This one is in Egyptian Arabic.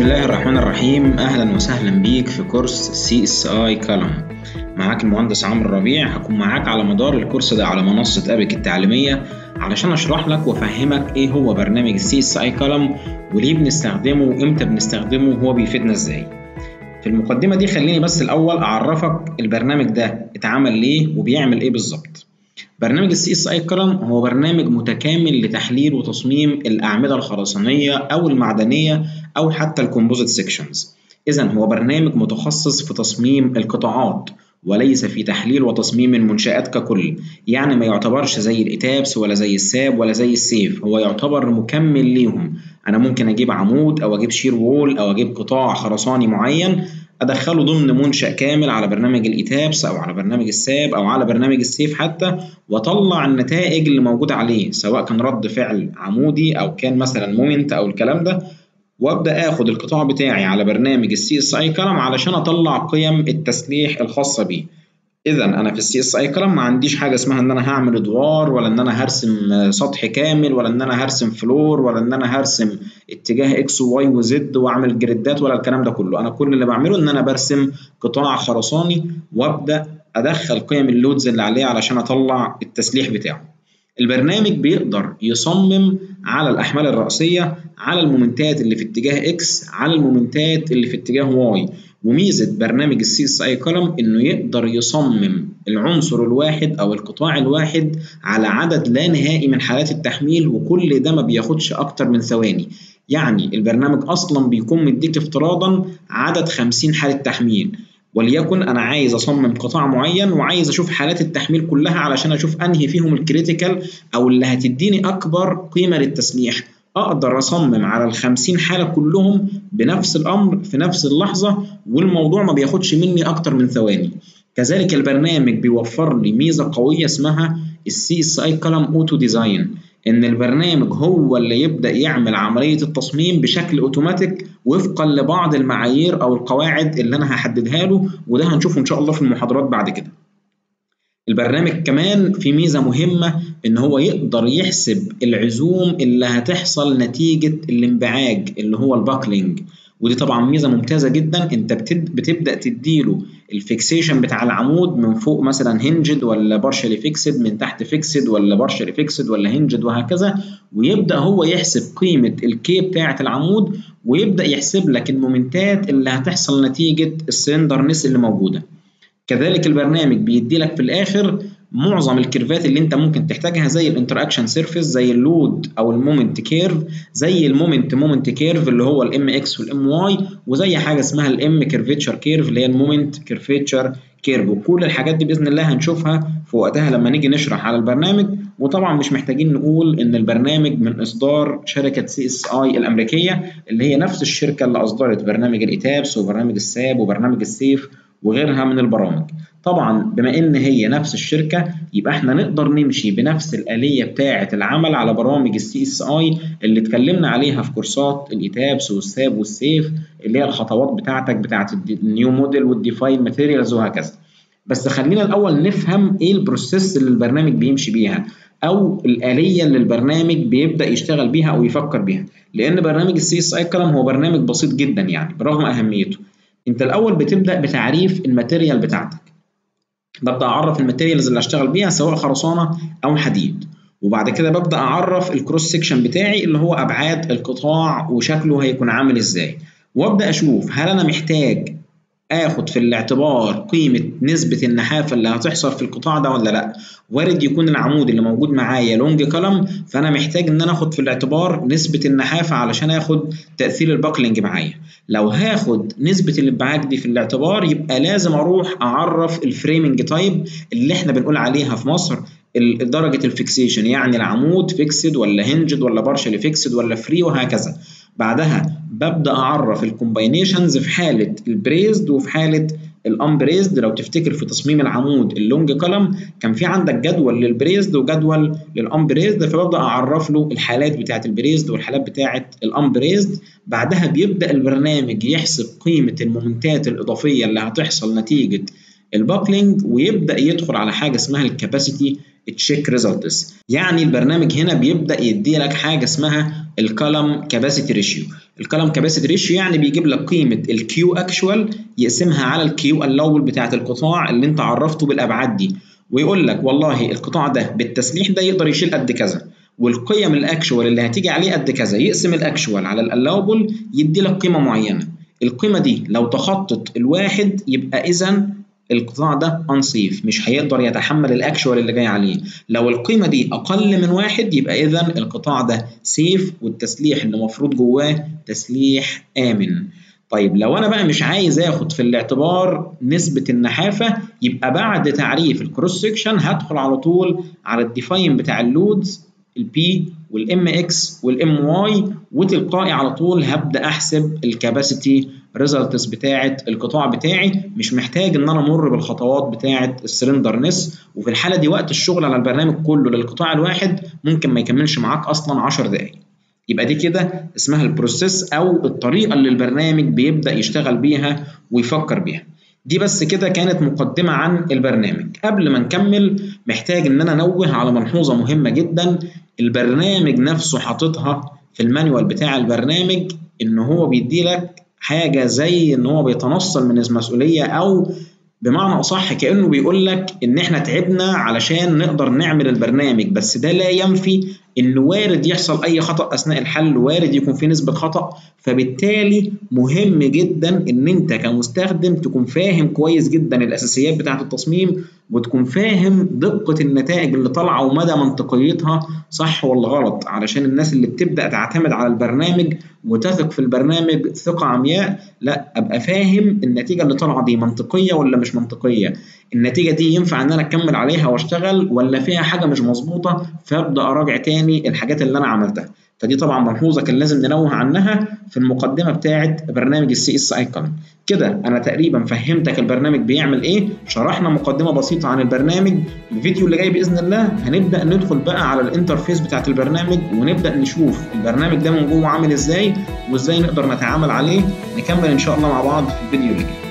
الله الرحمن الرحيم أهلا وسهلا بيك في كورس سي اس اي كلام معاك المهندس عمرو ربيع هكون معاك على مدار الكورس ده على منصة أبك التعليمية علشان أشرح لك وأفهمك إيه هو برنامج السي اس اي كلام وليه بنستخدمه وإمتى بنستخدمه وهو بيفيدنا إزاي في المقدمة دي خليني بس الأول أعرفك البرنامج ده اتعمل ليه وبيعمل إيه بالظبط برنامج السي اس اي كولم هو برنامج متكامل لتحليل وتصميم الاعمده الخرسانيه او المعدنيه او حتى الكومبوزيت سيكشنز اذا هو برنامج متخصص في تصميم القطاعات وليس في تحليل وتصميم المنشآت ككل يعني ما يعتبرش زي الإتابس ولا زي الساب ولا زي السيف هو يعتبر مكمل ليهم أنا ممكن أجيب عمود أو أجيب شير وول أو أجيب قطاع خرساني معين ادخله ضمن منشا كامل على برنامج الايتابس او على برنامج الساب او على برنامج السيف حتى واطلع النتائج اللي موجوده عليه سواء كان رد فعل عمودي او كان مثلا مومنت او الكلام ده وابدا اخد القطاع بتاعي على برنامج السي اس اي كلام علشان اطلع قيم التسليح الخاصه بيه اذا انا في السي اس اي كلام ما عنديش حاجه اسمها ان انا هعمل ادوار ولا ان انا هرسم سطح كامل ولا ان انا هرسم فلور ولا ان انا هرسم اتجاه اكس وواي وزد واعمل جريدات ولا الكلام ده كله انا كل اللي بعمله ان انا برسم قطاع خرساني وابدا ادخل قيم اللودز اللي عليه علشان اطلع التسليح بتاعه البرنامج بيقدر يصمم على الاحمال الرئيسيه على المومنتات اللي في اتجاه اكس على المومنتات اللي في اتجاه واي وميزه برنامج السي اس اي كولم انه يقدر يصمم العنصر الواحد او القطاع الواحد على عدد لا نهائي من حالات التحميل وكل ده ما بياخدش اكتر من ثواني يعني البرنامج اصلا بيكون مديك افتراضا عدد 50 حاله تحميل وليكن انا عايز اصمم قطاع معين وعايز اشوف حالات التحميل كلها علشان اشوف انهي فيهم الكريتيكال او اللي هتديني اكبر قيمه للتسليح اقدر اصمم على ال 50 حاله كلهم بنفس الامر في نفس اللحظه والموضوع ما بياخدش مني اكتر من ثواني كذلك البرنامج بيوفر لي ميزه قويه اسمها السي اس اي كلام اوتو ديزاين ان البرنامج هو اللي يبدا يعمل عمليه التصميم بشكل اوتوماتيك وفقا لبعض المعايير او القواعد اللي انا هحددها له وده هنشوفه ان شاء الله في المحاضرات بعد كده البرنامج كمان في ميزة مهمة إن هو يقدر يحسب العزوم اللي هتحصل نتيجة الانبعاج اللي هو الباكلينج ودي طبعا ميزة ممتازة جدا انت بتبدأ تديله الفيكسيشن بتاع العمود من فوق مثلا هنجد ولا بارشلي فيكسد من تحت فيكسد ولا بارشلي فيكسد ولا هنجد وهكذا ويبدأ هو يحسب قيمة الكي بتاعة العمود ويبدأ يحسب لك المومنتات اللي هتحصل نتيجة السلندرنس اللي موجودة كذلك البرنامج بيدي لك في الاخر معظم الكيرفات اللي انت ممكن تحتاجها زي الانتراكشن سيرفيس زي اللود او المومنت كيرف زي المومنت مومنت كيرف اللي هو الام اكس والام واي وزي حاجه اسمها الام كيرفيتشر كيرف اللي هي المومنت كيرفيتشر كيرف وكل الحاجات دي باذن الله هنشوفها في وقتها لما نيجي نشرح على البرنامج وطبعا مش محتاجين نقول ان البرنامج من اصدار شركه سي اس اي الامريكيه اللي هي نفس الشركه اللي اصدرت برنامج الايتابس وبرنامج الساب وبرنامج السيف وغيرها من البرامج طبعا بما ان هي نفس الشركه يبقى احنا نقدر نمشي بنفس الاليه بتاعه العمل على برامج السي اس اي اللي اتكلمنا عليها في كورسات الايتابس والساب والسيف اللي هي الخطوات بتاعتك بتاعه النيو موديل والديفاين ماتيريالز وهكذا بس خلينا الاول نفهم ايه البروسيس اللي البرنامج بيمشي بيها او الاليه اللي البرنامج بيبدا يشتغل بيها او يفكر بيها لان برنامج السي اس اي كلام هو برنامج بسيط جدا يعني برغم اهميته انت الاول بتبدا بتعريف الماتيريال بتاعتك ببدا اعرف الماتيريالز اللي هشتغل بيها سواء خرسانه او حديد وبعد كده ببدا اعرف الكروس سيكشن بتاعي اللي هو ابعاد القطاع وشكله هيكون عامل ازاي وابدا اشوف هل انا محتاج اخد في الاعتبار قيمه نسبه النحافه اللي هتحصل في القطاع ده ولا لا وارد يكون العمود اللي موجود معايا لونج كولم فانا محتاج ان انا اخد في الاعتبار نسبه النحافه علشان اخد تاثير الباكلينج معايا لو هاخد نسبه الانبعاج دي في الاعتبار يبقى لازم اروح اعرف الفريمنج تايب اللي احنا بنقول عليها في مصر درجه الفيكسيشن يعني العمود فيكسد ولا هنجد ولا بارشلي فيكسد ولا فري وهكذا بعدها ببدا اعرف الكومباينيشنز في حاله البريزد وفي حاله الامبريزد لو تفتكر في تصميم العمود اللونج كولم كان في عندك جدول للبريزد وجدول للامبريزد فببدا اعرف له الحالات بتاعه البريزد والحالات بتاعه الامبريزد بعدها بيبدا البرنامج يحسب قيمه المومنتات الاضافيه اللي هتحصل نتيجه الباكلينج ويبدا يدخل على حاجه اسمها الكاباسيتي تشيك ريزلتس يعني البرنامج هنا بيبدا يدي لك حاجه اسمها الكولم كاباسيتي ريشيو الكلام كاباسيتي ريشيو يعني بيجيب لك قيمه الكيو اكشوال يقسمها على الكيو الاول بتاعه القطاع اللي انت عرفته بالابعاد دي ويقول لك والله القطاع ده بالتسليح ده يقدر يشيل قد كذا والقيم الاكشوال اللي هتيجي عليه قد كذا يقسم الاكشوال على الالاوبل يدي لك قيمه معينه القيمه دي لو تخطط الواحد يبقى اذا القطاع ده انصيف مش هيقدر يتحمل الاكشوال اللي جاي عليه لو القيمه دي اقل من واحد يبقى اذا القطاع ده سيف والتسليح اللي المفروض جواه تسليح امن طيب لو انا بقى مش عايز اخد في الاعتبار نسبه النحافه يبقى بعد تعريف الكروس سكشن هدخل على طول على الديفاين بتاع اللودز البي والام اكس والام واي وتلقائي على طول هبدا احسب الكاباسيتي ريزلتس بتاعه القطاع بتاعي مش محتاج ان انا امر بالخطوات بتاعه السلندرنس وفي الحاله دي وقت الشغل على البرنامج كله للقطاع الواحد ممكن ما يكملش معاك اصلا 10 دقائق يبقى دي كده اسمها البروسيس او الطريقه اللي البرنامج بيبدا يشتغل بيها ويفكر بيها دي بس كده كانت مقدمة عن البرنامج قبل ما نكمل محتاج ان انا انوه على ملحوظة مهمة جدا البرنامج نفسه حاططها في المانيوال بتاع البرنامج ان هو بيدي لك حاجة زي ان هو بيتنصل من المسؤولية او بمعنى اصح كانه بيقول لك ان احنا تعبنا علشان نقدر نعمل البرنامج بس ده لا ينفي ان وارد يحصل اي خطا اثناء الحل وارد يكون في نسبه خطا فبالتالي مهم جدا ان انت كمستخدم تكون فاهم كويس جدا الاساسيات بتاعه التصميم وتكون فاهم دقه النتائج اللي طالعه ومدى منطقيتها صح ولا غلط علشان الناس اللي بتبدا تعتمد على البرنامج وتثق في البرنامج ثقه عمياء لا ابقى فاهم النتيجه اللي طالعه دي منطقيه ولا مش منطقيه النتيجه دي ينفع ان انا اكمل عليها واشتغل ولا فيها حاجه مش مظبوطه فابدا اراجع تاني الحاجات اللي انا عملتها فدي طبعا ملحوظه كان لازم ننوه عنها في المقدمه بتاعه برنامج السي اس ايكون كده انا تقريبا فهمتك البرنامج بيعمل ايه شرحنا مقدمه بسيطه عن البرنامج الفيديو اللي جاي باذن الله هنبدا ندخل بقى على الانترفيس بتاعه البرنامج ونبدا نشوف البرنامج ده من جوه عامل ازاي وازاي نقدر نتعامل عليه نكمل ان شاء الله مع بعض في الفيديو اللي جاي